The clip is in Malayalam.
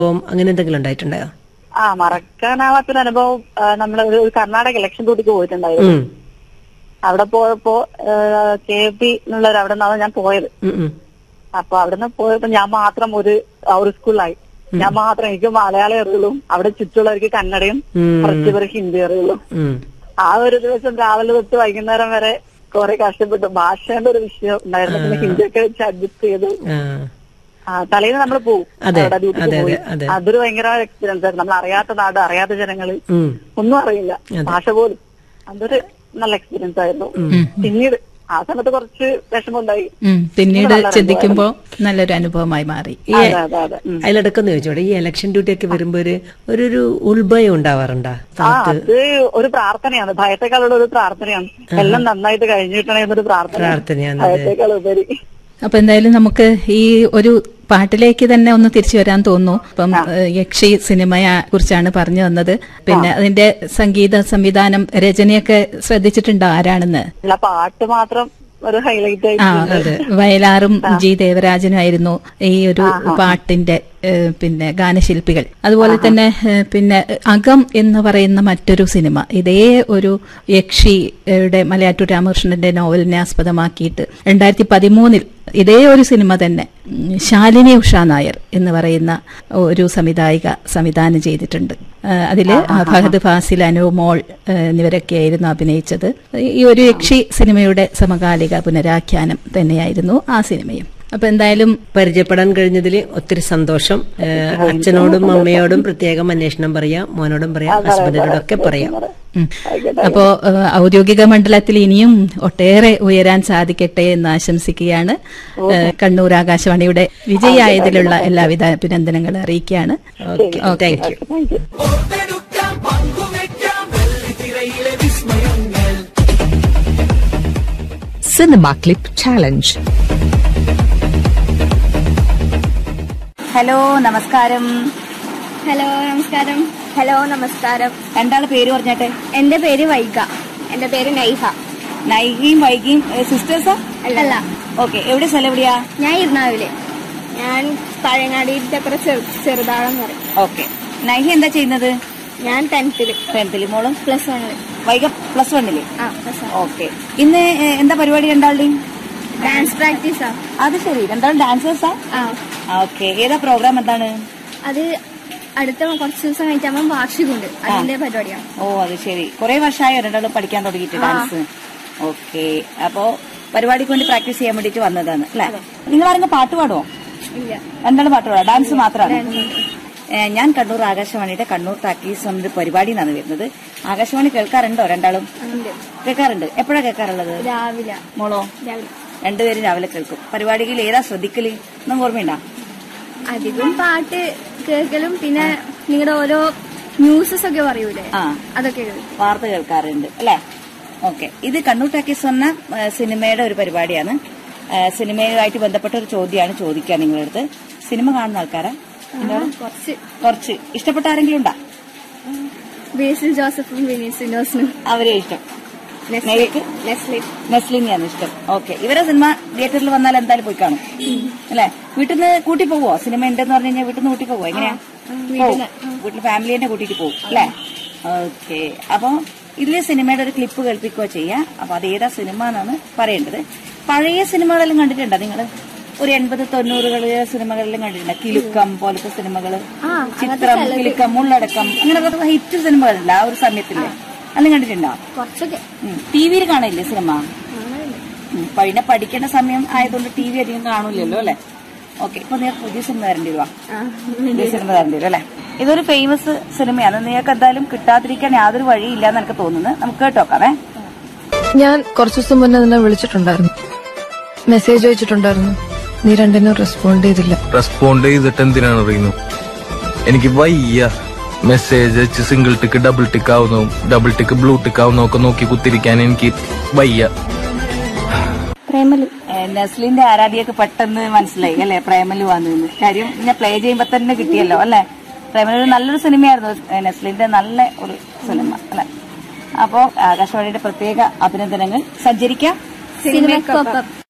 അപ്പം അങ്ങനെ എന്തെങ്കിലും ഉണ്ടായിട്ടുണ്ടായോ ആ മറക്കാനാവാത്തൊരു അനുഭവം നമ്മൾ ഒരു കർണാടക ഇലക്ഷൻ ഡ്യൂട്ടിക്ക് പോയിട്ടുണ്ടായിരുന്നു ഉം. അവിടെ പോയപ്പോ കെ പി എന്നുള്ളൊരു അവിടെ നിന്നാണ് ഞാൻ പോയത് ഉം, ഉം. അപ്പൊ അവിടുന്ന് പോയപ്പോ ഞാൻ മാത്രം ഒരു ആ ഒരു സ്കൂളിലായി ഞാൻ മാത്രം എനിക്ക് മലയാളം അറിയുള്ളൂ അവിടെ ചുറ്റുള്ളവർക്ക് കന്നഡയും ഉം. കുറച്ച് പേർക്ക് ഹിന്ദി അറിയുള്ളൂ ഉം. ആ ഒരു ദിവസം രാവിലെ തൊട്ട് വൈകുന്നേരം വരെ കുറെ കഷ്ടപ്പെട്ടു ഭാഷയുടെ ഒരു വിഷയം ഉണ്ടായിരുന്നു പിന്നെ ഹിന്ദിയൊക്കെ വെച്ച് അഡ്ജസ്റ്റ് ചെയ്തു ആ. ആ തലേന്ന് നമ്മൾ പോകും അതെ, അവിടെ ഡ്യൂട്ടിക്ക് അതെ, പോയി അതെ, അതെ. അതൊരു ഭയങ്കര എക്സ്പീരിയൻസ് ആയിരുന്നു നമ്മൾ അറിയാത്ത നാട് അറിയാത്ത ജനങ്ങള് ഉം. ഒന്നും അറിയില്ല ഭാഷ പോലും അതൊരു നല്ല എക്സ്പീരിയൻസ് ആയിരുന്നു പിന്നീട് ആ സമയത്ത് കുറച്ച് വിഷമമുണ്ടായി ഉം. പിന്നീട് ചിന്തിക്കുമ്പോൾ നല്ലൊരു അനുഭവമായി മാറി ഈ അതെ അതെ അതെ ഉം. അതിലിടക്കൊന്ന് ചോദിച്ചോടെ ഈ ഇലക്ഷൻ ഡ്യൂട്ടി ഒക്കെ വരുമ്പോ ഒരു ഒരു ഒരു ഉൾഭയം ഉണ്ടാവാറുണ്ടാ ആ അത് ഒരു പ്രാർത്ഥനയാണ് ഭയത്തെക്കാളുള്ള ഒരു പ്രാർത്ഥനയാണ് എല്ലാം നന്നായിട്ട് കഴിഞ്ഞിട്ടണേ എന്നൊരു പ്രാർത്ഥന പ്രാർത്ഥനയാണ് അതെ. ഭയത്തെക്കാൾ ഉപരി അപ്പൊ എന്തായാലും നമുക്ക് ഈ ഒരു പാട്ടിലേക്ക് തന്നെ ഒന്ന് തിരിച്ചു വരാൻ തോന്നുന്നു ഇപ്പം ഏഹ്, യക്ഷി സിനിമയെ കുറിച്ചാണ് പറഞ്ഞു തന്നത് പിന്നെ അതിന്റെ സംഗീത സംവിധാനം രചനയൊക്കെ ശ്രദ്ധിച്ചിട്ടുണ്ടോ ആരാണെന്ന് അല്ല പാട്ട് മാത്രം ഒരു ഹൈലൈറ്റ് ആ ആയിട്ട് അതെ വയലാറും ജി ദേവരാജനുമായിരുന്നു ഈ ഒരു പാട്ടിന്റെ ഏഹ്, പിന്നെ ഗാനശില്പികൾ അതുപോലെ തന്നെ ഏഹ്, പിന്നെ അകം എന്ന് പറയുന്ന മറ്റൊരു സിനിമ ഇതേ ഒരു യക്ഷിയുടെ മലയാറ്റൂർ രാമകൃഷ്ണന്റെ നോവലിനെ ആസ്പദമാക്കിയിട്ട് രണ്ടായിരത്തി പതിമൂന്നിൽ ഇതേ ഒരു സിനിമ തന്നെ ഉം, ശാലിനി ഉഷ നായർ എന്ന് പറയുന്ന ഒരു സംവിധായിക സംവിധാനം ചെയ്തിട്ടുണ്ട് ഏഹ്, അതില് ഫഹദ് ഫാസിൽ അനു മോൾ ഏഹ്, എന്നിവരൊക്കെയായിരുന്നു അഭിനയിച്ചത് ഈ ഒരു യക്ഷി സിനിമയുടെ സമകാലിക പുനരാഖ്യാനം തന്നെയായിരുന്നു ആ സിനിമയും അപ്പൊ എന്തായാലും പരിചയപ്പെടാൻ കഴിഞ്ഞതിൽ ഒത്തിരി സന്തോഷം ഏഹ്, അച്ഛനോടും അമ്മയോടും പ്രത്യേകം അന്വേഷണം പറയാം മോനോടും പറയാം ഹസ്ബൻഡിനോടും ഒക്കെ പറയാം ഉം. അപ്പോ ഏഹ്, ഔദ്യോഗിക മണ്ഡലത്തിൽ ഇനിയും ഒട്ടേറെ ഉയരാൻ സാധിക്കട്ടെ എന്ന് ആശംസിക്കുകയാണ് ഏഹ്, കണ്ണൂർ ആകാശവാണിയുടെ വിജയായതിലുള്ള എല്ലാവിധ അഭിനന്ദനങ്ങളും അറിയിക്കുകയാണ് okay thank you thank you Cinema Clip Challenge. Hello നമസ്കാരം ഹലോ നമസ്കാരം ഹലോ നമസ്കാരം രണ്ടാളെ പേര് പറഞ്ഞാട്ടെ എന്റെ പേര് വൈഗ എന്റെ പേര് നൈഹ നൈകയും വൈകിയും സിസ്റ്റേഴ്സാ അല്ല ഓക്കെ എവിടെ സ്ഥലം എവിടെയാ ഞാൻ ഇരുന്നാവിലെ ഞാൻ പഴങ്ങാടിയുടെ അത്ര ചെറുതാഴം പറയും ഓക്കെ നൈഹ എന്താ ചെയ്യുന്നത് ഞാൻ ടെൻത്തില് ടെൻത്തില് മോളും പ്ലസ് വണ്ണില് വൈക പ്ലസ് വണ്ണില് ആ പ്ലസ് വൺ ഓക്കെ ഇന്ന് ഏ, എന്താ പരിപാടി രണ്ടാളുടെയും ഡാൻസ് പ്രാക്ടീസാ അത് ശരി രണ്ടാളും ഡാൻസേഴ്സാ ആ ഓക്കെ ഏതാ പ്രോഗ്രാം എന്താണ് അത് അടുത്ത കുറച്ച് ദിവസം കഴിഞ്ഞാൽ വാർഷികമുണ്ട് അതിന്റെ പരിപാടിയാണ് ഓ അത് ശരി കുറെ വർഷമായോ രണ്ടാളും പഠിക്കാൻ തുടങ്ങിയിട്ട് ഡാൻസ് ഓക്കെ അപ്പോ പരിപാടിക്ക് വേണ്ടി പ്രാക്ടീസ് ചെയ്യാൻ വേണ്ടിട്ട് വന്നതാണ് അല്ലെ നിങ്ങൾ ആരെങ്കിലും പാട്ട് പാടുമോ ഇല്ല രണ്ടാളും പാട്ട് പാടാം ഡാൻസ് മാത്രമാണ് ഏ, ഞാൻ കണ്ണൂർ ആകാശവാണിയുടെ കണ്ണൂർ പ്രാക്ടീസ് എന്നൊരു പരിപാടി നിന്നാണ് വരുന്നത് ആകാശവാണി കേൾക്കാറുണ്ടോ രണ്ടാളും ഉണ്ട് കേൾക്കാറുണ്ട് എപ്പോഴാ കേൾക്കാറുള്ളത് രാവിലെ മോളോ രാവിലെ രണ്ടുപേരും രാവിലെ കേൾക്കും പരിപാടിയിൽ ഏതാ ശ്രദ്ധിക്കല് ഒന്നും ഓർമ്മയുണ്ടോ അധികം പാട്ട് കേൾക്കലും പിന്നെ നിങ്ങളുടെ ഓരോ ന്യൂസസ് ഒക്കെ പറയൂലേ ആ അതൊക്കെ കേൾക്കും വാർത്ത കേൾക്കാറുണ്ട് അല്ലെ ഓക്കെ ഇത് കണ്ണൂർ ടാക്കീസ് എന്ന ഏ, സിനിമയുടെ ഒരു പരിപാടിയാണ് ഏ, സിനിമയുമായിട്ട് ബന്ധപ്പെട്ട ഒരു ചോദ്യമാണ് ചോദിക്കുക നിങ്ങളുടെ അടുത്ത് സിനിമ കാണുന്ന ആൾക്കാരാ എന്താണ്? കുറച്ച് കുറച്ച് ഇഷ്ടപ്പെട്ട ആരെങ്കിലും ഉണ്ടാ ബേസിൽ ജോസഫും വിനീസിനോസിനും അവരെ ഇഷ്ടം നെസ്ലി നെയ്ക്ക് നെസ്ലി നെസ്ലിനെയാണ് ഇഷ്ടം ഓക്കെ ഇവരെ സിനിമ തിയേറ്ററിൽ വന്നാൽ എന്തായാലും പോയി കാണും അല്ലെ വീട്ടിൽ നിന്ന് കൂട്ടി പോവോ സിനിമ ഉണ്ടെന്ന് പറഞ്ഞു കഴിഞ്ഞാൽ വീട്ടിൽ നിന്ന് കൂട്ടി പോവോ എങ്ങനെയാ വീട്ടില്. വീട്ടിൽ ഫാമിലി തന്നെ കൂട്ടിട്ട് പോകും അല്ലെ ഓക്കെ അപ്പൊ ഇതിലെ സിനിമയുടെ ഒരു ക്ലിപ്പ് കേൾപ്പിക്കുകയോ ചെയ്യാം അപ്പൊ അത് ഏതാ സിനിമ എന്നാണ് പറയേണ്ടത് പഴയ സിനിമകളെല്ലാം കണ്ടിട്ടുണ്ടോ നിങ്ങള് ഒരു എൺപത് തൊണ്ണൂറുകളിലെ സിനിമകളെല്ലാം കണ്ടിട്ടുണ്ടോ കിലുക്കം പോലത്തെ സിനിമകള് ആ, ചിത്രം കിലുക്കം ഉള്ളടക്കം അങ്ങനെ ഹിറ്റ് സിനിമകളില്ല ആ ഒരു സമയത്തില്ലേ അതെല്ലാം കണ്ടിട്ടുണ്ടോ കുറച്ചൊക്കെ ടി വിയിൽ കാണില്ലേ സിനിമ ഉം. പിന്നെ പഠിക്കേണ്ട സമയം ആയതുകൊണ്ട് ടി വി അധികം കാണൂലല്ലോ അല്ലെ ഓക്കെ ഇപ്പൊ നിങ്ങൾക്ക് പുതിയ സിനിമ തരേണ്ടി വരുവാ പുതിയ സിനിമ തരേണ്ടി വരും അല്ലെ ഇതൊരു ഫേമസ് സിനിമയാണ് നിങ്ങൾക്ക് എന്തായാലും കിട്ടാതിരിക്കാൻ യാതൊരു വഴിയില്ല എന്ന് എനിക്ക് തോന്നുന്നു നമുക്ക് കേട്ടോക്കാമേ ഞാൻ കുറച്ചു ദിവസം മുന്നേ നിന്നെ വിളിച്ചിട്ടുണ്ടായിരുന്നു മെസ്സേജ് അയച്ചിട്ടുണ്ടായിരുന്നു നീ രണ്ടിനും റെസ്പോണ്ട് ചെയ്തില്ല റെസ്പോണ്ട് ചെയ്തിട്ട് എന്തിനാണ് അറിയുന്നു എനിക്ക് വയ്യ മെസ്സേജ് അയച്ച് സിംഗിൾ ടിക്ക് ഡബിൾ ടിക്ക് ആവുന്നതും ഡബിൾ ടിക്ക് ബ്ലൂ ടിക്ക് ആവുന്നതും ഒക്കെ നോക്കി കുത്തിരിക്കാൻ എനിക്ക് വയ്യ ഏ, നസ്ലിന്റെ ആരാധിയൊക്കെ പെട്ടെന്ന് മനസ്സിലായി അല്ലെ പ്രേമലു വന്നു കാര്യം ഞാൻ പ്ലേ ചെയ്യുമ്പോ തന്നെ കിട്ടിയല്ലോ അല്ലെ പ്രേമലു ഒരു നല്ലൊരു സിനിമയായിരുന്നു ഏ, നസ്ലിന്റെ നല്ല ഒരു സിനിമ അല്ലെ അപ്പോ ആകാശവാണിയുടെ പ്രത്യേക അഭിനന്ദനങ്ങൾ സഞ്ചരിക്കാം സിനിമക്കൊപ്പം